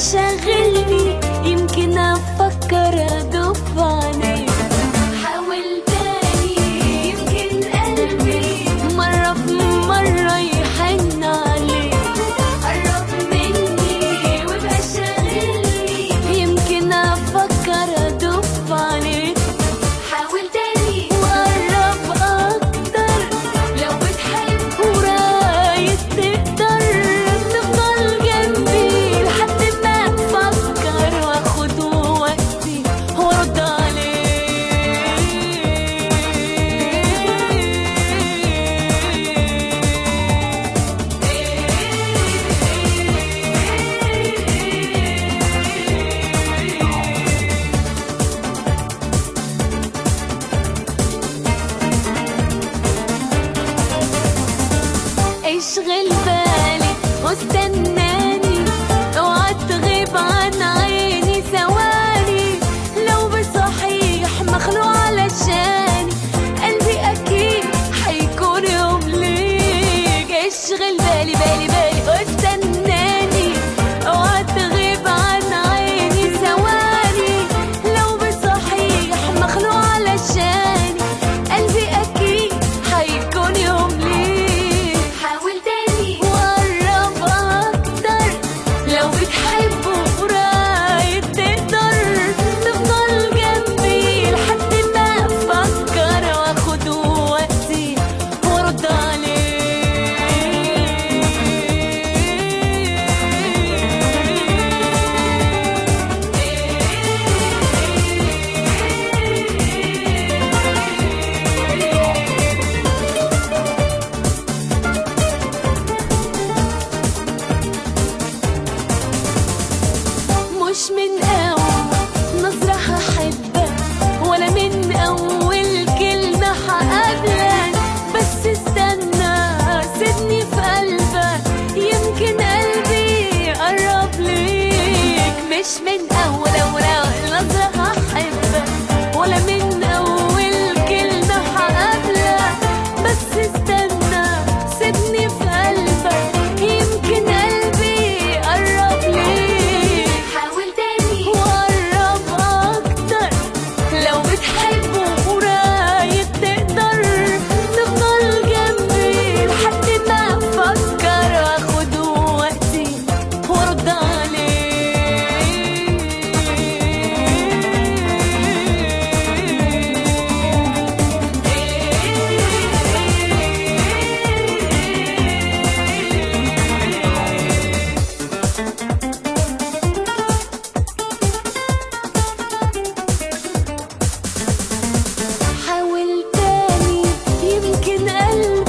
شاغلني يمكن افكر ادوب عليك حاول تاني يمكن قلبي مرة في مرة يحن عليك قرب مني وابقى شاغلني يمكن افكر ادوب عليك حاول تاني وقرب اكتر لو بتحب ورايد تقدر تفضل جنبي لحد ما افكر واخد وقتي وارد عليك اشغل بالي واستناني اوعى تغيب عن عيني ثواني لو بصحيح مخلوق علشاني قلبي اكيد حيكون يوم ليك اشغل بالي بالي بالي واستناني اوعى تغيب عن عيني ثواني لو بصحيح مخلوق علشاني قلبي اكيد حيكون يوم ليك حاول تاني وقرب اكتر لو بتحبه ورايد تقدر تفضل جنبي لحد ما افكر واخد وقتي وارد عليك مش من أول نظرة هحبك ولا من أول كلمة هقابلك بس استنى سيبني في قلبك يمكن قلبي يقرب ليك مش من أول أول أول نظرة هحبك ولا من أول كلمة هقابلك بس استنى سيبني في قلبك يمكن قلبي يقرب ليك حاول تاني وقرب أكتر لو بتحبه ورايد تقدر تفضل جنبي لحد ما أفكر وآخد وقتي وأرد عليك حاول تاني يمكن قلبي